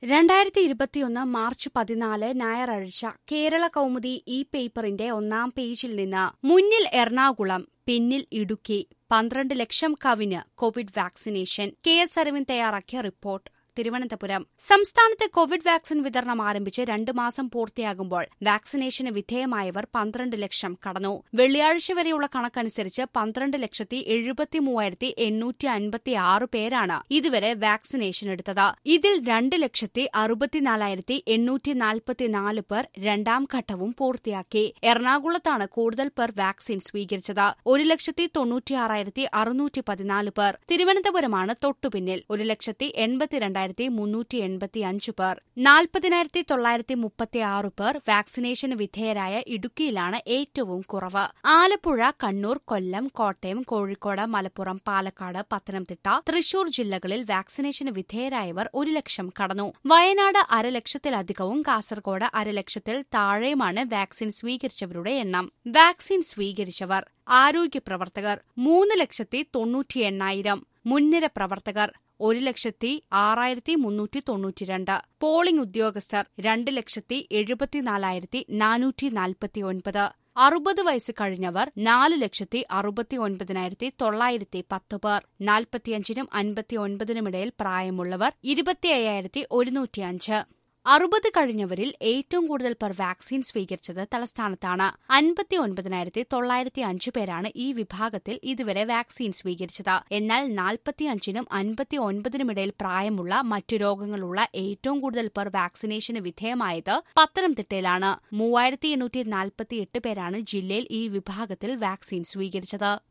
രണ്ടായിരത്തി ഇരുപത്തിയൊന്ന് മാർച്ച് പതിനാല് ഞായറാഴ്ച കേരള കൗമുദി ഇ പേപ്പറിന്റെ ഒന്നാം പേജിൽ നിന്ന് മുന്നിൽ എറണാകുളം പിന്നിൽ ഇടുക്കി പന്ത്രണ്ട് ലക്ഷം കവിന് covid vaccination K S Aravind തയ്യാറാക്കിയ റിപ്പോർട്ട് തിരുവനന്തപുരം സംസ്ഥാനത്ത് കോവിഡ് വാക്സിൻ വിതരണം ആരംഭിച്ച് രണ്ട് മാസം പൂർത്തിയാകുമ്പോൾ വാക്സിനേഷന് വിധേയമായവർ പന്ത്രണ്ട് ലക്ഷം കടന്നു വെള്ളിയാഴ്ച വരെയുള്ള കണക്കനുസരിച്ച് പന്ത്രണ്ട് ലക്ഷത്തി എഴുപത്തി മൂവായിരത്തി എണ്ണൂറ്റി അൻപത്തി ആറ് പേരാണ് ഇതുവരെ വാക്സിനേഷൻ എടുത്തത് ഇതിൽ രണ്ട് ലക്ഷത്തി അറുപത്തിനാലായിരത്തി എണ്ണൂറ്റി നാൽപ്പത്തിനാല് പേർ രണ്ടാം ഘട്ടവും പൂർത്തിയാക്കി എറണാകുളത്താണ് കൂടുതൽ പേർ വാക്സിൻ സ്വീകരിച്ചത് ഒരു ലക്ഷത്തി തൊണ്ണൂറ്റിയാറായിരത്തി അറുന്നൂറ്റി പതിനാല് പേർ തിരുവനന്തപുരമാണ് തൊട്ടുപിന്നിൽ ഒരു ലക്ഷത്തി എൺപത്തിരണ്ടായിരത്തി മുന്നൂറ്റി എൺപത്തി അഞ്ച് പേർ നാൽപ്പതിനായിരത്തി തൊള്ളായിരത്തി മുപ്പത്തി ആറ് പേർ വാക്സിനേഷന് വിധേയരായ ഇടുക്കിയിലാണ് ഏറ്റവും കുറവ് ആലപ്പുഴ കണ്ണൂർ കൊല്ലം കോട്ടയം കോഴിക്കോട് മലപ്പുറം പാലക്കാട് പത്തനംതിട്ട തൃശൂർ ജില്ലകളിൽ വാക്സിനേഷന് വിധേയരായവർ ഒരു ലക്ഷം കടന്നു വയനാട് അരലക്ഷത്തിലധികവും കാസർഗോഡ് അരലക്ഷത്തിൽ താഴെയുമാണ് വാക്സിൻ സ്വീകരിച്ചവരുടെ എണ്ണം വാക്സിൻ സ്വീകരിച്ചവർ ആരോഗ്യ പ്രവർത്തകർ മൂന്ന് ലക്ഷത്തി തൊണ്ണൂറ്റി എണ്ണായിരം മുൻനിര പ്രവർത്തകർ ഒരു ലക്ഷത്തി ആറായിരത്തി മുന്നൂറ്റി തൊണ്ണൂറ്റിരണ്ട് പോളിംഗ് ഉദ്യോഗസ്ഥർ രണ്ട് ലക്ഷത്തി എഴുപത്തിനാലായിരത്തി നാനൂറ്റി നാൽപ്പത്തി ഒൻപത് അറുപത് വയസ്സ് കഴിഞ്ഞവർ നാല് ലക്ഷത്തി അറുപത്തി ഒൻപതിനായിരത്തി തൊള്ളായിരത്തി പത്ത് പേർ നാൽപ്പത്തിയഞ്ചിനും അൻപത്തി ഒൻപതിനുമിടയിൽ പ്രായമുള്ളവർ ഇരുപത്തി അയ്യായിരത്തി ഒരുന്നൂറ്റിയഞ്ച് അറുപത് കഴിഞ്ഞവരിൽ ഏറ്റവും കൂടുതൽ പേർ വാക്സിൻ സ്വീകരിച്ചത് തലസ്ഥാനത്താണ് അൻപത്തി ഒൻപതിനായിരത്തി തൊള്ളായിരത്തി അഞ്ച് പേരാണ് ഈ വിഭാഗത്തിൽ ഇതുവരെ വാക്സിൻ സ്വീകരിച്ചത് എന്നാൽ നാൽപ്പത്തിയഞ്ചിനും അൻപത്തി ഒൻപതിനുമിടയിൽ പ്രായമുള്ള മറ്റു രോഗങ്ങളുള്ള ഏറ്റവും കൂടുതൽ പേർ വാക്സിനേഷന് വിധേയമായത് പത്തനംതിട്ടയിലാണ് മൂവായിരത്തി എണ്ണൂറ്റി നാൽപ്പത്തിയെട്ട് പേരാണ് ജില്ലയിൽ ഈ വിഭാഗത്തിൽ വാക്സിൻ സ്വീകരിച്ചത്